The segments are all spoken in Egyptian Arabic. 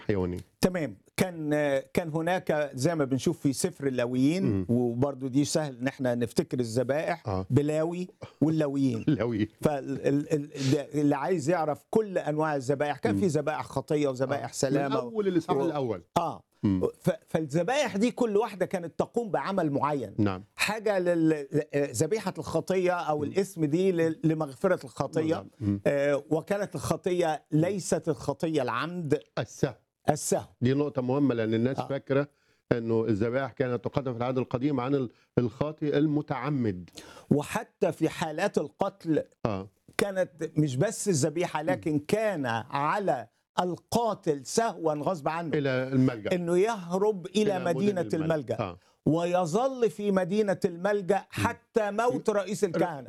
حيوانيه تمام كان كان هناك زي ما بنشوف في سفر اللاويين مم. وبرضو دي سهل ان احنا نفتكر الذبائح آه. بلاوي واللاويين لاوي فاللي عايز يعرف كل انواع الذبائح كان في ذبائح خطيه وذبائح من سلامه اول الاصحاح و- الاول اه مم. ف- فالذبائح دي كل واحده كانت تقوم بعمل معين نعم حاجه لل- ذبيحه الخطيه او الاسم دي ل- لمغفره الخطيه مم. آه، وكانت الخطيه ليست الخطيه العمد السهو السهو دي نقطة مهمة لأن الناس آه. فاكرة أنه الذبائح كانت تقدم في العهد القديم عن ال- الخاطئ المتعمد وحتى في حالات القتل اه كانت مش بس الذبيحه لكن كان على القاتل سهوا غصب عنه إلى الملجأ انه يهرب الى مدن مدينه الملجا آه. ويظل في مدينه الملجا حتى موت رئيس الكهنه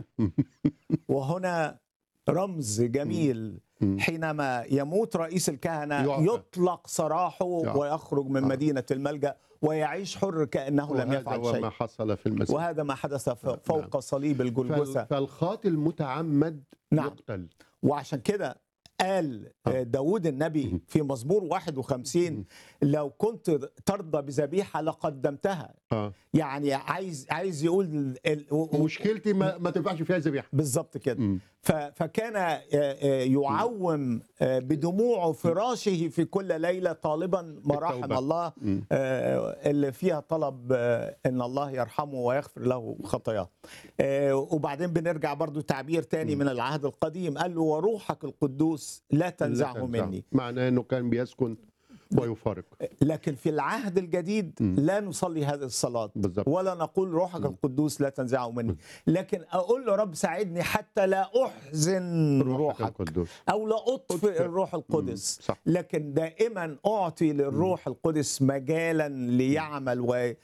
وهنا رمز جميل مم. حينما يموت رئيس الكهنه يعفى. يطلق سراحه يعفى. ويخرج من آه. مدينه الملجا ويعيش حر كانه لم وهذا يفعل هو شيء ما حصل في المسيح وهذا ما حدث ف- فوق صليب الجلجثه فال- فالخاطئ المتعمد نعم. يقتل وعشان كده قال آه. داود النبي في مزمور 51 لو كنت ترضى بذبيحه لقدمتها اه يعني عايز عايز يقول ال- ال- و- مشكلتي ما, ما تنفعش فيها ذبيحة بالظبط كده مم. ف- فكان آه، آه، يعوم آه، بدموع فراشه في كل ليله طالبا مراحم التوبة. الله مم. آه، اللي فيها طلب آه، ان الله يرحمه ويغفر له خطاياه آه، وبعدين بنرجع برضو تعبير تاني من العهد القديم قال له وروحك القدوس لا تنزعه لا مني معناه أنه كان بيسكن ويفارق لكن في العهد الجديد مم. لا نصلي هذه الصلاة بالظبط ولا نقول روحك القدوس لا تنزعه مني لكن أقول له رب ساعدني حتى لا أحزن روحك روحك القدوس أو لا أطفئ أطفئ. الروح القدس مم. صح لكن دائما أعطي للروح القدس مجالا ليعمل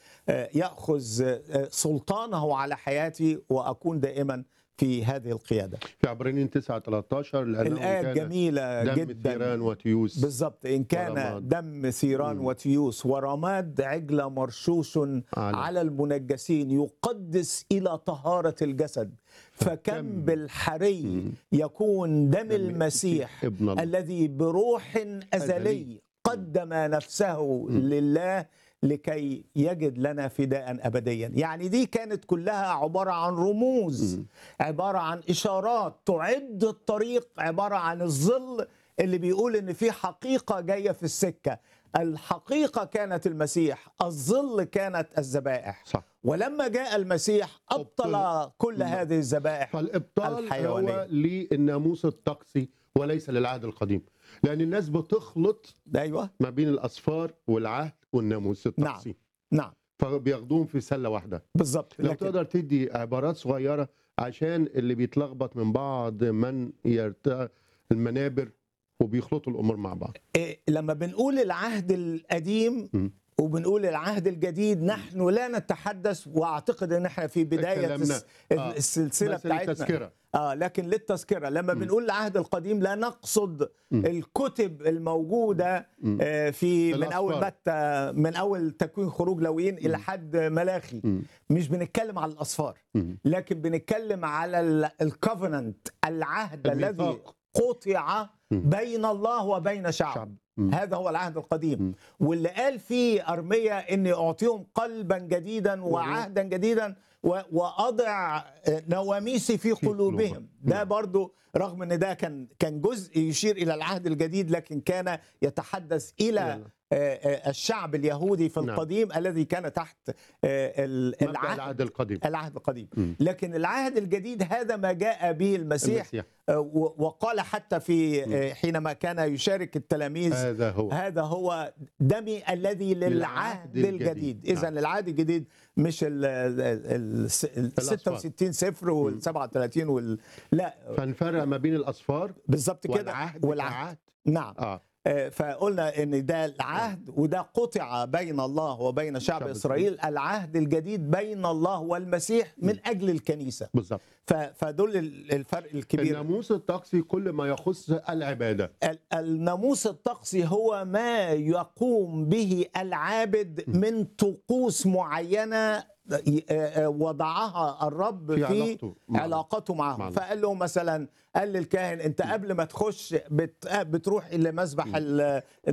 ويأخذ سلطانه على حياتي وأكون دائما في هذه القيادة في عبرانيين 9 13 لأنه الآية كان جميلة دم جدا ثيران وتيوس بالضبط إن كان ورماد. دم ثيران مم. وتيوس ورماد عجل مرشوش على- على المنجسين يقدس إلى طهارة الجسد فكم فكم بالحري مم. يكون دم دم المسيح ابن الله الذي بروح أزلي أزلي. قدم نفسه لله لكي يجد لنا فداء أبديا يعني دي كانت كلها عبارة عن رموز مم. عبارة عن إشارات تعد الطريق عبارة عن الظل اللي بيقول إن في حقيقة جاية في السكة الحقيقة كانت المسيح الظل كانت الذبائح صح ولما جاء المسيح أبطل أبطل. كل هذه الذبائح فالابطال الحيوانية. هو للناموس الطقسي وليس للعهد القديم لان الناس بتخلط أيوة ما بين الاصفار والعهد والناموس الطقسي نعم فبياخدوهم في سله واحده بالظبط لو لكن تقدر تدي عبارات صغيره عشان اللي بيتلخبط من بعض من يرتع المنابر وبيخلطوا الامور مع بعض إيه، لما بنقول العهد القديم م. وبنقول العهد الجديد نحن لا نتحدث واعتقد ان احنا في بدايه اتكلمنا. الس- آه. السلسله بس بتاعتنا التذكره اه لكن للتذكره لما م. بنقول العهد القديم لا نقصد م. الكتب الموجوده م. آه في من اول الأسفار. متى من اول تكوين خروج لويين الى حد ملاخي م. مش بنتكلم على الاصفار م. لكن بنتكلم على الكوفننت العهد الذي الميثاق. قطع م. بين الله وبين شعب شعب م. هذا هو العهد القديم م. واللي قال فيه أرميا إني أعطيهم قلبا جديدا وعهدا جديدا و- وأضع نواميسي في قلوبهم قلوبهم. ده نعم. برضو رغم ان ده كان كان جزء يشير الى العهد الجديد لكن كان يتحدث الى لا، لا. آه، آه، الشعب اليهودي في نعم. القديم الذي كان تحت آه، ال- مبدأ العهد العهد القديم العهد القديم م. لكن العهد الجديد هذا ما جاء به المسيح المسيح آه، و- وقال حتى في آه، حينما كان يشارك التلاميذ هذا هو هذا هو دمي الذي للعهد للعهد الجديد الجديد. اذا نعم. العهد الجديد مش ال ال- ال 66 صفر وال 37 وال لا فنفرق ما بين الاصفار بالظبط كده والعهد والعهد كعهد نعم اه آه، فقلنا ان ده العهد وده قطع بين الله وبين شعب شعب اسرائيل العهد الجديد بين الله والمسيح من اجل الكنيسه بالظبط ف- فدول ال- الفرق الكبير الناموس الطقسي كل ما يخص العباده ال- الناموس الطقسي هو ما يقوم به العابد من طقوس معينه ي- آه، آه، وضعها الرب في في علاقته مع علاقته معهم معنا. فقال له مثلا قال للكاهن انت قبل ما تخش بت- بتروح الى مذبح ال-